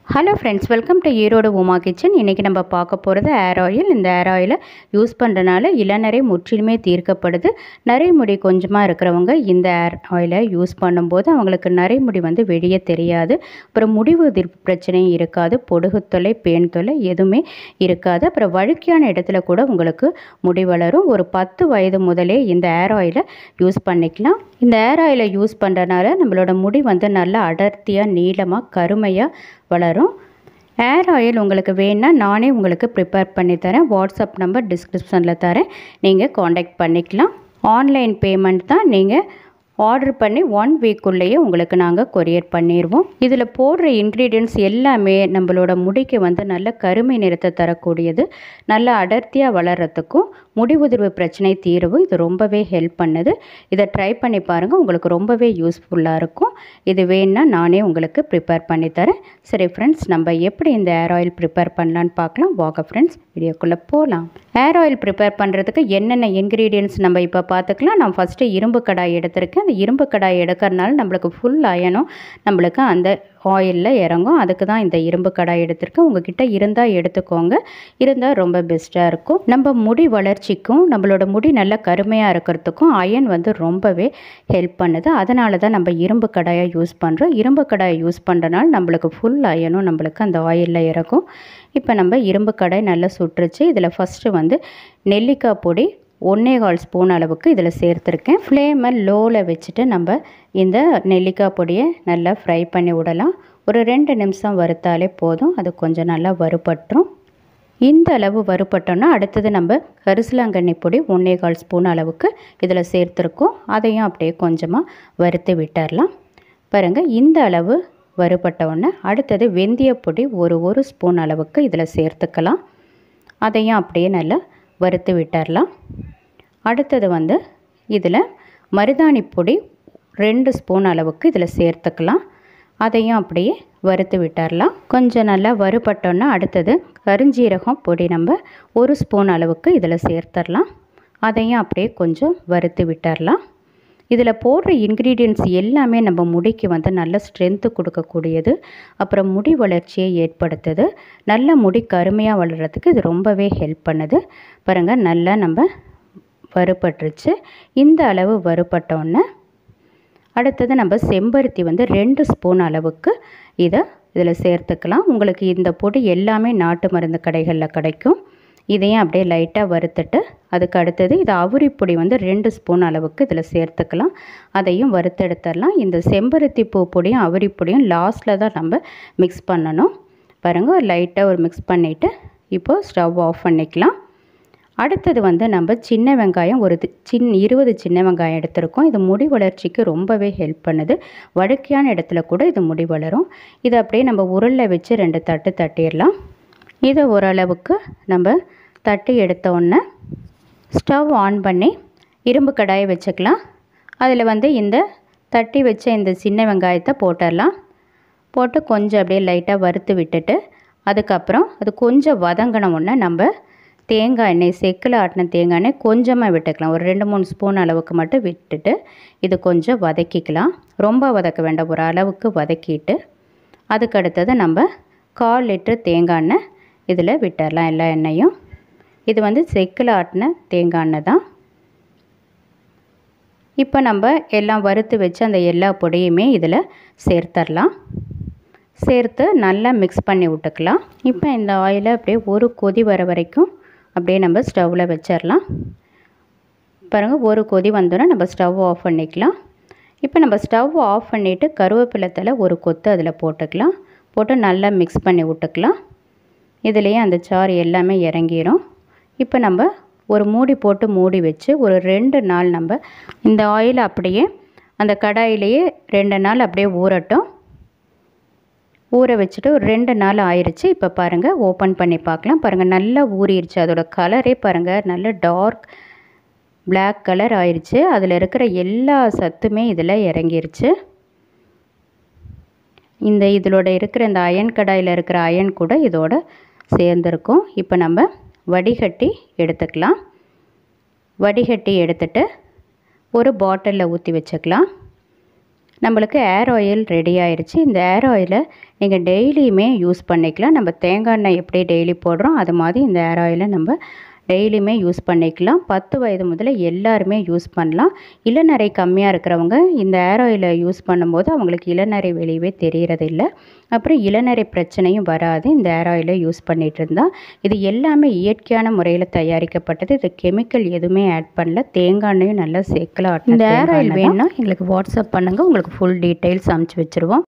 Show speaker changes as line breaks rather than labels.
hello friends welcome to Erode Uma kitchen இன்றைக்கி நம்ம பார்க்க போகிறது ஏர் ஆயில் இந்த ஏர் ஆயிலை யூஸ் பண்ணுறனால இளநரை முற்றிலுமே தீர்க்கப்படுது நரைமுடி கொஞ்சமாக இருக்கிறவங்க இந்த ஏர் ஆயிலை யூஸ் பண்ணும்போது அவங்களுக்கு நரைமுடி வந்து வெளியே தெரியாது அப்புறம் முடிவு எதிர்ப்பு பிரச்சனையும் இருக்காது பொடுகு தொல்லை பேன் தொல்லை எதுவுமே இருக்காது அப்புறம் வழுக்கியான இடத்துல கூட உங்களுக்கு முடி வளரும் ஒரு பத்து வயது முதலே இந்த ஏர் ஆயிலை யூஸ் பண்ணிக்கலாம் இந்த ஏர் ஆயிலை யூஸ் பண்ணுறனால நம்மளோட முடி வந்து நல்லா அடர்த்தியாக நீளமாக கருமையாக வளரும் ஏர் ஆயில் உங்களுக்கு வேணால் நானே உங்களுக்கு ப்ரிப்பேர் பண்ணி தரேன் வாட்ஸ்அப் நம்பர் டிஸ்கிரிப்ஷனில் தரேன் நீங்கள் காண்டாக்ட் பண்ணிக்கலாம் ஆன்லைன் பேமெண்ட் தான் நீங்கள் ஆர்டர் பண்ணி ஒன் வீக்குள்ளேயே உங்களுக்கு நாங்கள் கொரியர் பண்ணிடுவோம் இதில் போடுற இன்க்ரீடியன்ட்ஸ் எல்லாமே நம்மளோட முடிக்கு வந்து நல்ல கருமை நிறத்தை தரக்கூடியது நல்ல அடர்த்தியாக வளர்கிறதுக்கும் முடி உதிர்வு பிரச்சனை தீர்வும் இது ரொம்பவே ஹெல்ப் பண்ணுது இதை ட்ரை பண்ணி பாருங்கள் உங்களுக்கு ரொம்பவே யூஸ்ஃபுல்லாக இருக்கும் இது வேணுன்னா நானே உங்களுக்கு ப்ரிப்பேர் பண்ணி தரேன் சரி ஃப்ரெண்ட்ஸ் நம்ம எப்படி இந்த ஏர் ஆயில் ப்ரிப்பேர் பண்ணலான்னு பார்க்கலாம் வாங்க ஃப்ரெண்ட்ஸ் வீடியோக்குள்ளே போகலாம் ஏர் ஆயில் ப்ரிப்பேர் பண்ணுறதுக்கு என்னென்ன இன்க்ரீடியன்ட்ஸ் நம்ம இப்போ பார்த்துக்கலாம் நான் ஃபஸ்ட்டு இரும்பு கடாய் எடுத்திருக்கேன் அந்த இரும்பு கடாய் எடுக்கிறனால நம்மளுக்கு ஃபுல் அயனும் நம்மளுக்கு அந்த ஆயிலில் இறங்கும் அதுக்கு தான் இந்த இரும்பு கடாய் எடுத்திருக்கேன் உங்ககிட்ட இருந்தால் எடுத்துக்கோங்க இருந்தால் ரொம்ப பெஸ்ட்டாக இருக்கும் நம்ம முடி வளர்ச்சிக்கும் நம்மளோட முடி நல்லா கருமையாக இருக்கிறதுக்கும் அயன் வந்து ரொம்பவே ஹெல்ப் பண்ணுது அதனால தான் நம்ம இரும்பு கடாயை யூஸ் பண்ணுறோம் இரும்பு கடாயை யூஸ் பண்ணுறனால நம்மளுக்கு ஃபுல் அயனும் நம்மளுக்கு அந்த ஆயிலில் இறக்கும் இப்போ நம்ம இரும்பு கடாய் நல்லா சுட்டுருச்சு இதில் ஃபஸ்ட்டு வந்து நெல்லிக்காய் பொடி ஒன்றே கால் ஸ்பூன் அளவுக்கு இதில் சேர்த்துருக்கேன் ஃப்ளேமை லோவில் வச்சுட்டு நம்ம இந்த நெல்லிக்காய் பொடியை நல்லா ஃப்ரை பண்ணி விடலாம் ஒரு ரெண்டு நிமிஷம் வறுத்தாலே போதும் அது கொஞ்சம் நல்லா வறுபட்டுரும் இந்த அளவு வறுபட்டோன்னா அடுத்தது நம்ம கரிசலாங்கண்ணி பொடி ஒன்றே கால் ஸ்பூன் அளவுக்கு இதில் சேர்த்துருக்கோம் அதையும் அப்படியே கொஞ்சமாக வறுத்து விட்டுறலாம் பாருங்கள் இந்த அளவு வறுபட்ட உடனே அடுத்தது வெந்தய பொடி ஒரு ஒரு ஸ்பூன் அளவுக்கு இதில் சேர்த்துக்கலாம் அதையும் அப்படியே நல்லா வறுத்து விட்டுறலாம் அடுத்தது வந்து இதில் மருதாணி பொடி ரெண்டு ஸ்பூன் அளவுக்கு இதில் சேர்த்துக்கலாம் அதையும் அப்படியே வறுத்து விட்டுறலாம் கொஞ்சம் நல்லா வறுபட்டோன்னா அடுத்தது கருஞ்சீரகம் பொடி நம்ம ஒரு ஸ்பூன் அளவுக்கு இதில் சேர்த்துடலாம் அதையும் அப்படியே கொஞ்சம் வறுத்து விட்டுறலாம் இதில் போடுற இன்க்ரீடியன்ட்ஸ் எல்லாமே நம்ம முடிக்கு வந்து நல்ல ஸ்ட்ரென்த்து கொடுக்கக்கூடியது அப்புறம் முடி வளர்ச்சியை ஏற்படுத்துது நல்ல முடி கருமையாக வளர்கிறதுக்கு இது ரொம்பவே ஹெல்ப் பண்ணுது பாருங்கள் நல்லா நம்ம வறுபட்டுருச்சு இந்த அளவு வறுபட்டோன்னே அடுத்தது நம்ம செம்பருத்தி வந்து ரெண்டு ஸ்பூன் அளவுக்கு இதை இதில் சேர்த்துக்கலாம் உங்களுக்கு இந்த பொடி எல்லாமே நாட்டு மருந்து கடைகளில் கிடைக்கும் இதையும் அப்படியே லைட்டாக வறுத்துட்டு அதுக்கு அடுத்தது இது அவுரி பொடி வந்து ரெண்டு ஸ்பூன் அளவுக்கு இதில் சேர்த்துக்கலாம் அதையும் வறுத்தெடுத்துடலாம் இந்த செம்பருத்தி பூ பொடியும் அவுரி பொடியும் லாஸ்ட்டில் தான் நம்ம மிக்ஸ் பண்ணணும் பாருங்கள் லைட்டாக ஒரு மிக்ஸ் பண்ணிவிட்டு இப்போது ஸ்டவ் ஆஃப் பண்ணிக்கலாம் அடுத்தது வந்து நம்ம சின்ன வெங்காயம் ஒரு சின் இருபது சின்ன வெங்காயம் எடுத்திருக்கோம் இது முடி வளர்ச்சிக்கு ரொம்பவே ஹெல்ப் பண்ணுது வழுக்கையான இடத்துல கூட இது முடி வளரும் இதை அப்படியே நம்ம உருளில் வச்சு ரெண்டு தட்டு தட்டிடலாம் இதை ஓரளவுக்கு நம்ம தட்டி எடுத்த உடனே ஸ்டவ் ஆன் பண்ணி இரும்பு கடாயை வச்சுக்கலாம் அதில் வந்து இந்த தட்டி வச்ச இந்த சின்ன வெங்காயத்தை போட்டுடலாம் போட்டு கொஞ்சம் அப்படியே லைட்டாக வறுத்து விட்டுட்டு அதுக்கப்புறம் அது கொஞ்சம் வதங்கின உடனே நம்ம தேங்காய் எண்ணெய் செக்கில் ஆட்டின தேங்காய் எண்ணெய் கொஞ்சமாக விட்டுக்கலாம் ஒரு ரெண்டு மூணு ஸ்பூன் அளவுக்கு மட்டும் விட்டுட்டு இது கொஞ்சம் வதக்கிக்கலாம் ரொம்ப வதக்க வேண்டாம் ஒரு அளவுக்கு வதக்கிட்டு அதுக்கு அடுத்தது நம்ம கால் லிட்டர் தேங்காய் எண்ணெய் இதில் விட்டுடலாம் எல்லா எண்ணெயும் இது வந்து செக்கில் ஆட்டின தேங்காய் எண்ணெய் தான் இப்போ நம்ம எல்லாம் வறுத்து வச்சு அந்த எல்லா பொடியுமே இதில் சேர்த்துடலாம் சேர்த்து நல்லா மிக்ஸ் பண்ணி விட்டுக்கலாம் இப்போ இந்த ஆயிலை அப்படியே ஒரு கொதி வர வரைக்கும் அப்படியே நம்ம ஸ்டவ்வில் வச்சிடலாம் பாருங்கள் ஒரு கொதி வந்தோன்னே நம்ம ஸ்டவ் ஆஃப் பண்ணிக்கலாம் இப்போ நம்ம ஸ்டவ் ஆஃப் பண்ணிவிட்டு கருவேப்பிலை தலை ஒரு கொத்து அதில் போட்டுக்கலாம் போட்டு நல்லா மிக்ஸ் பண்ணி விட்டுக்கலாம் இதுலேயே அந்த சாறு எல்லாமே இறங்கிடும் இப்போ நம்ம ஒரு மூடி போட்டு மூடி வச்சு ஒரு ரெண்டு நாள் நம்ம இந்த ஆயில் அப்படியே அந்த கடாயிலேயே ரெண்டு நாள் அப்படியே ஊறட்டும் ஊற வச்சுட்டு ஒரு ரெண்டு நாள் ஆயிடுச்சு இப்போ பாருங்கள் ஓப்பன் பண்ணி பார்க்கலாம் பாருங்கள் நல்லா ஊறிடுச்சு அதோட கலரே பாருங்கள் நல்ல டார்க் பிளாக் கலர் ஆயிடுச்சு அதில் இருக்கிற எல்லா சத்துமே இதில் இறங்கிருச்சு இந்த இதிலோட இருக்கிற இந்த அயன் கடாயில் இருக்கிற அயன் கூட இதோட சேர்ந்துருக்கும் இப்போ நம்ம வடிகட்டி எடுத்துக்கலாம் வடிகட்டி எடுத்துட்டு ஒரு பாட்டிலில் ஊற்றி வச்சுக்கலாம் நம்மளுக்கு ஏர் ஆயில் ரெடி ஆயிடுச்சு இந்த ஏர் ஆயிலை நீங்கள் டெய்லியுமே யூஸ் பண்ணிக்கலாம் நம்ம தேங்காய் எண்ணெய் எப்படி டெய்லி போடுறோம் அது மாதிரி இந்த ஏர் ஆயிலை நம்ம டெய்லியுமே யூஸ் பண்ணிக்கலாம் பத்து வயது முதல்ல எல்லாருமே யூஸ் பண்ணலாம் இளநரை கம்மியாக இருக்கிறவங்க இந்த ஏர் ஆயிலை யூஸ் பண்ணும்போது அவங்களுக்கு இளநரை வெளியவே தெரியறதில்ல அப்புறம் இளநரை பிரச்சனையும் வராது இந்த ஏர் ஆயிலை யூஸ் பண்ணிகிட்டு இருந்தால் இது எல்லாமே இயற்கையான முறையில் தயாரிக்கப்பட்டது இது கெமிக்கல் எதுவுமே ஆட் பண்ணல தேங்காய் எண்ணெயும் நல்லா சேர்க்கலாம் இந்த ஏர் ஆயில் வேணும்னா எங்களுக்கு வாட்ஸ்அப் பண்ணுங்கள் உங்களுக்கு ஃபுல் டீட்டெயில்ஸ் அமுச்சு வச்சுருவோம்